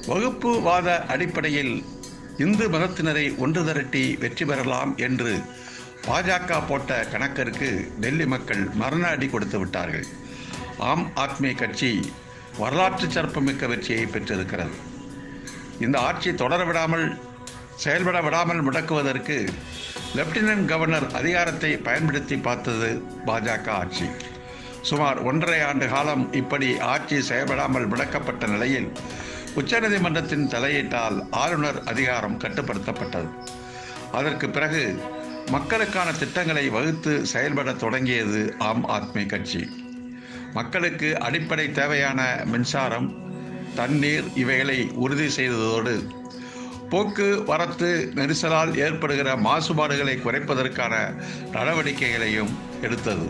வகுப்புவாத அடிப்படையில் இந்து மதத்தினரை ஒன்று திரட்டி வெற்றி பெறலாம் என்று பாஜக போட்ட கணக்கிற்கு டெல்லி மக்கள் மரண அடி கொடுத்து விட்டார்கள் ஆம் ஆத்மி கட்சி வரலாற்று சிறப்புமிக்க வெற்றியை பெற்றிருக்கிறது இந்த ஆட்சி தொடர விடாமல் செயல்பட விடாமல் முடக்குவதற்கு லெப்டினன்ட் கவர்னர் அதிகாரத்தை பயன்படுத்தி பார்த்தது பாஜக ஆட்சி சுமார் ஒன்றரை ஆண்டு காலம் இப்படி ஆட்சி செயல்படாமல் முடக்கப்பட்ட நிலையில் உச்சநீதிமன்றத்தின் தலையீட்டால் ஆளுநர் அதிகாரம் கட்டுப்படுத்தப்பட்டது அதற்கு பிறகு மக்களுக்கான திட்டங்களை வகுத்து செயல்பட தொடங்கியது ஆம் ஆத்மி கட்சி மக்களுக்கு அடிப்படை தேவையான மின்சாரம் தண்ணீர் இவைகளை உறுதி செய்ததோடு போக்குவரத்து நெரிசலால் ஏற்படுகிற மாசுபாடுகளை குறைப்பதற்கான நடவடிக்கைகளையும் எடுத்தது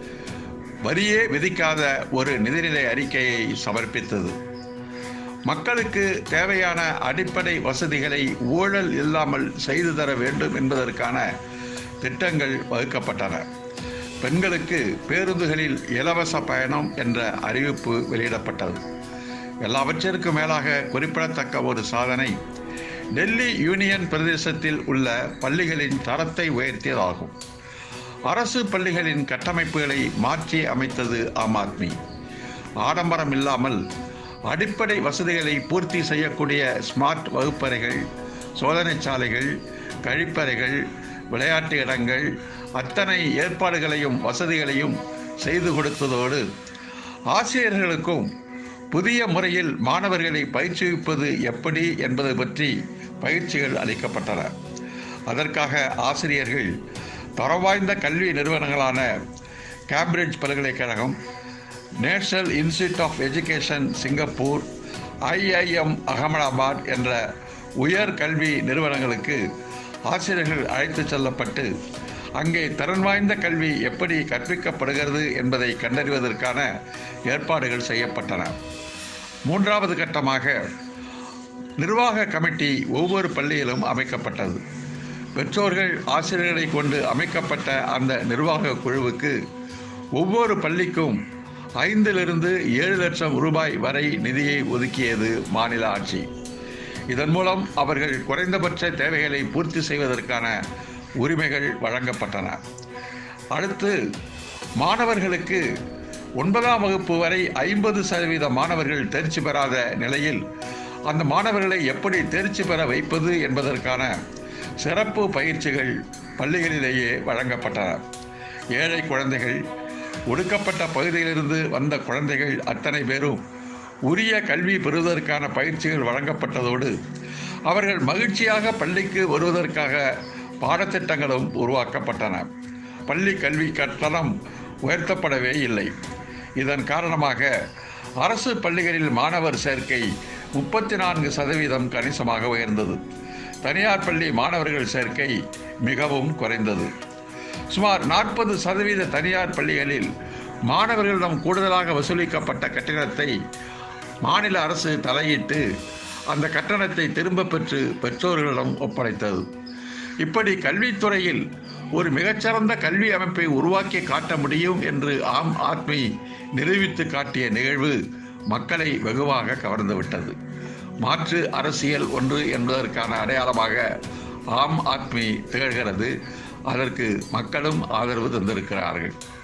வரியே விதிக்காத ஒரு நிதிநிலை அறிக்கையை சமர்ப்பித்தது மக்களுக்கு தேவையான அடிப்படை வசதிகளை ஊழல் இல்லாமல் செய்து தர வேண்டும் என்பதற்கான திட்டங்கள் வகுக்கப்பட்டன பெண்களுக்கு பேருந்துகளில் இலவச பயணம் என்ற அறிவிப்பு வெளியிடப்பட்டது எல்லாவற்றிற்கும் மேலாக குறிப்பிடத்தக்க ஒரு சாதனை டெல்லி யூனியன் பிரதேசத்தில் உள்ள பள்ளிகளின் தரத்தை உயர்த்தியதாகும் அரசு பள்ளிகளின் கட்டமைப்புகளை மாற்றி அமைத்தது ஆம் ஆத்மி ஆடம்பரம் இல்லாமல் அடிப்படை வசதிகளை பூர்த்தி செய்யக்கூடிய ஸ்மார்ட் வகுப்பறைகள் சோதனை சாலைகள் கழிப்பறைகள் விளையாட்டு இடங்கள் அத்தனை ஏற்பாடுகளையும் வசதிகளையும் செய்து கொடுத்ததோடு ஆசிரியர்களுக்கும் புதிய முறையில் மாணவர்களை பயிற்சிவிப்பது எப்படி என்பது பற்றி பயிற்சிகள் அளிக்கப்பட்டன அதற்காக ஆசிரியர்கள் தரவாய்ந்த கல்வி நிறுவனங்களான கேம்பிரிட்ஜ் பல்கலைக்கழகம் national institute of education Singapore IIM Ahmedabad என்ற உயர் கல்வி நிறுவனங்களுக்கு ஆசிரியர்கள் அழைத்து செல்லப்பட்டு அங்கே திறன் வாய்ந்த கல்வி எப்படி கற்பிக்கப்படுகிறது என்பதை கண்டறிவதற்கான ஏற்பாடுகள் செய்யப்பட்டன மூன்றாவது கட்டமாக நிர்வாக கமிட்டி ஒவ்வொரு பள்ளியிலும் அமைக்கப்பட்டது பெற்றோர்கள் ஆசிரியர்களை கொண்டு அமைக்கப்பட்ட அந்த நிர்வாக குழுவுக்கு ஒவ்வொரு பள்ளிக்கும் ஐந்திலிருந்து ஏழு லட்சம் ரூபாய் வரை நிதியை ஒதுக்கியது மாநில ஆட்சி இதன் மூலம் அவர்கள் குறைந்தபட்ச தேவைகளை பூர்த்தி செய்வதற்கான உரிமைகள் வழங்கப்பட்டன அடுத்து மாணவர்களுக்கு ஒன்பதாம் வகுப்பு வரை ஐம்பது சதவீத மாணவர்கள் தேர்ச்சி பெறாத நிலையில் அந்த மாணவர்களை எப்படி தேர்ச்சி பெற வைப்பது என்பதற்கான சிறப்பு பயிற்சிகள் பள்ளிகளிலேயே வழங்கப்பட்டன ஏழை குழந்தைகள் ஒடுக்கப்பட்ட பகுதியிலிருந்து வந்த குழந்தைகள் அத்தனை பேரும் உரிய கல்வி பெறுவதற்கான பயிற்சிகள் வழங்கப்பட்டதோடு அவர்கள் மகிழ்ச்சியாக பள்ளிக்கு வருவதற்காக பாடத்திட்டங்களும் உருவாக்கப்பட்டன பள்ளி கல்வி கட்டணம் உயர்த்தப்படவே இல்லை இதன் காரணமாக அரசு பள்ளிகளில் மாணவர் சேர்க்கை முப்பத்தி நான்கு சதவீதம் கணிசமாக உயர்ந்தது தனியார் பள்ளி மாணவர்கள் சேர்க்கை மிகவும் குறைந்தது சுமார் நாற்பது சதவீத தனியார் பள்ளிகளில் மாணவர்களிடம் கூடுதலாக வசூலிக்கப்பட்ட கட்டணத்தை மாநில அரசு தலையிட்டு அந்த கட்டணத்தை திரும்ப பெற்று பெற்றோர்களிடம் ஒப்படைத்தது இப்படி கல்வித்துறையில் ஒரு மிகச்சிறந்த கல்வி அமைப்பை உருவாக்கி காட்ட முடியும் என்று ஆம் ஆத்மி நிரூபித்து காட்டிய நிகழ்வு மக்களை வெகுவாக கவர்ந்துவிட்டது மாற்று அரசியல் ஒன்று என்பதற்கான அடையாளமாக ஆம் ஆத்மி திகழ்கிறது அதற்கு மக்களும் ஆதரவு தந்திருக்கிறார்கள்